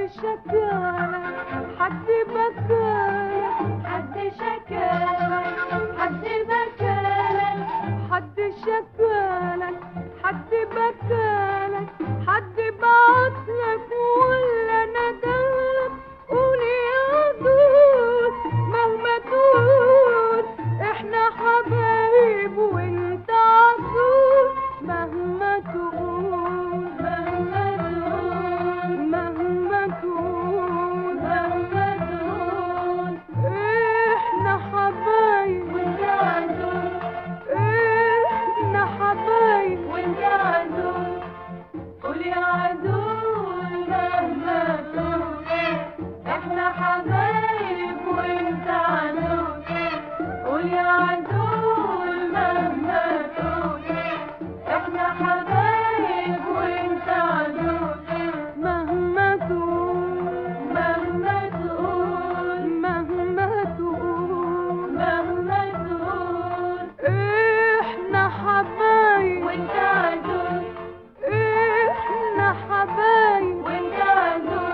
شكالك حد بكالك حد شكالك حد بكالك حد شكالك حد بكالك حد بعتلك ولا ندالك قول يا دود مهما تقول احنا حبايب وانت عسول مهما تقول مهما تقول مهما تقول مهما تقول احنا حبايب وانت عدو احنا حبايب وانت عدو قول يا عدو مهما تقول احنا حبايب وانت عدو قول يا عدو مهما تقول احنا حبايب وانت عدو مهما تقول مهما تقول مهما تقول مهما تقول احنا حبايب وانت عدو احنا حبايب وانت عدو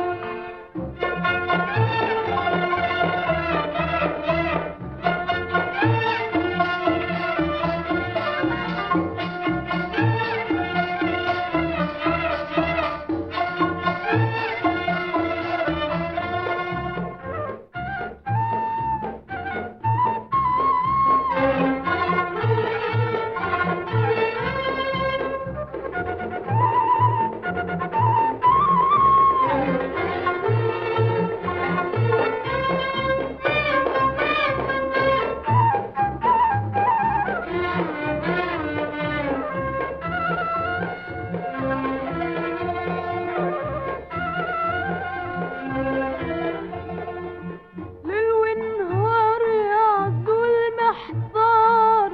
ليل ونهار يعدوا المحصار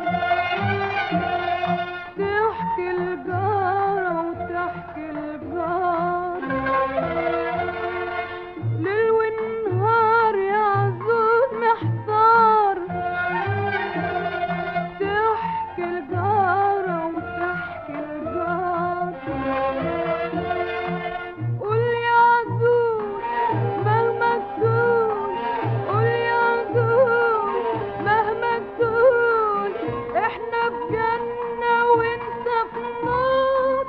تحكي الجارة وتحكي الجار ليل ونهار يعزوا المحصار تحكي الجارة وتحكي الجار قول يا عزوز مهما تقول قول يا عزوز مهما تقول احنا في جنة وانت في نار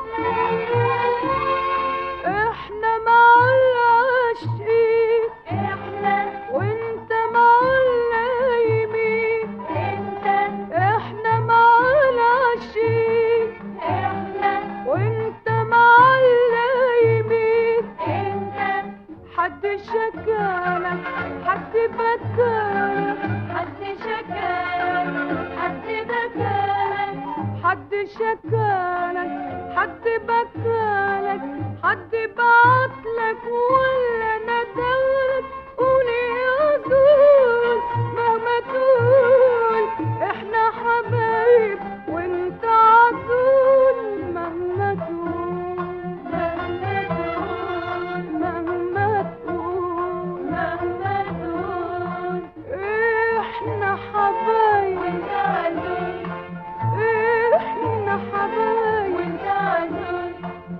احنا مع العاشقين احنا وانت مع اللايمين انت احنا مع العاشقين احنا وانت مع اللايمين انت حد شكالك حد بكالك حد شكالك حد بكالك حد شكالك حد بكالك حد بعتلك ولا ندالك قول يا دول مهما تقول احنا حبايب وانت عدول مهما تقول مهما تقول مهما تقول مهما تقول احنا حبايب وانت عدو احنا حبايب وانت عدو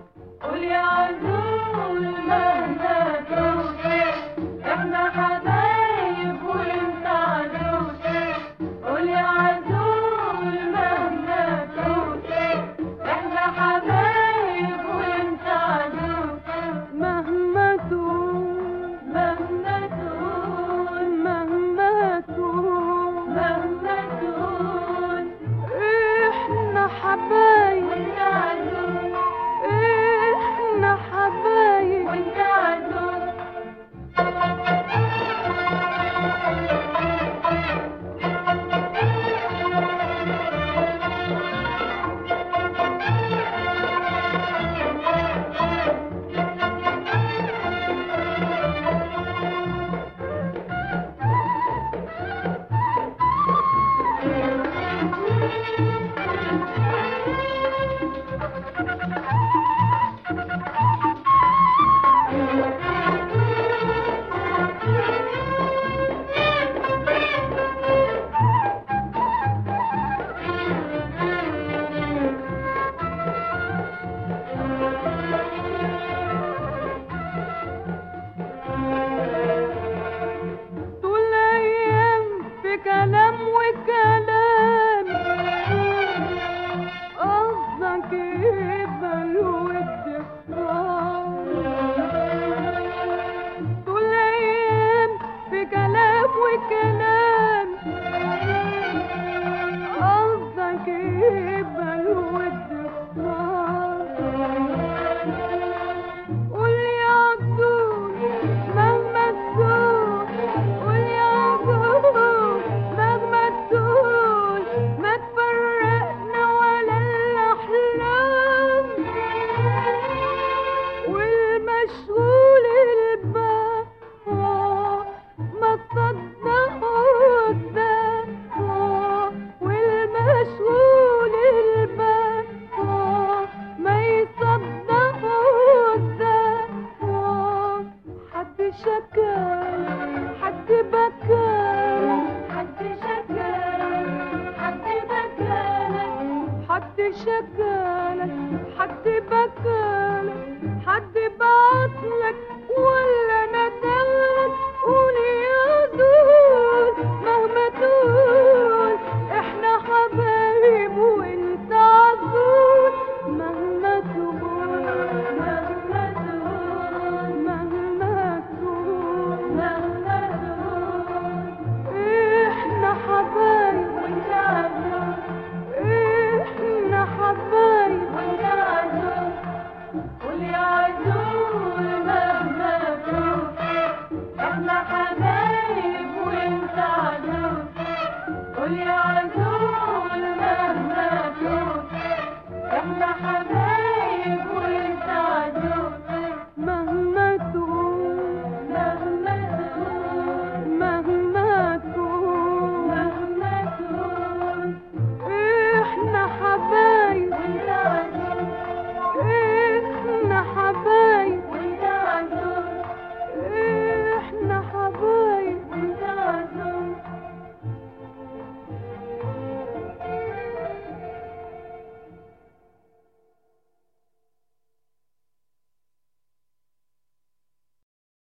شكالك حد بكالك حد شكالك حد بكالك حد شكالك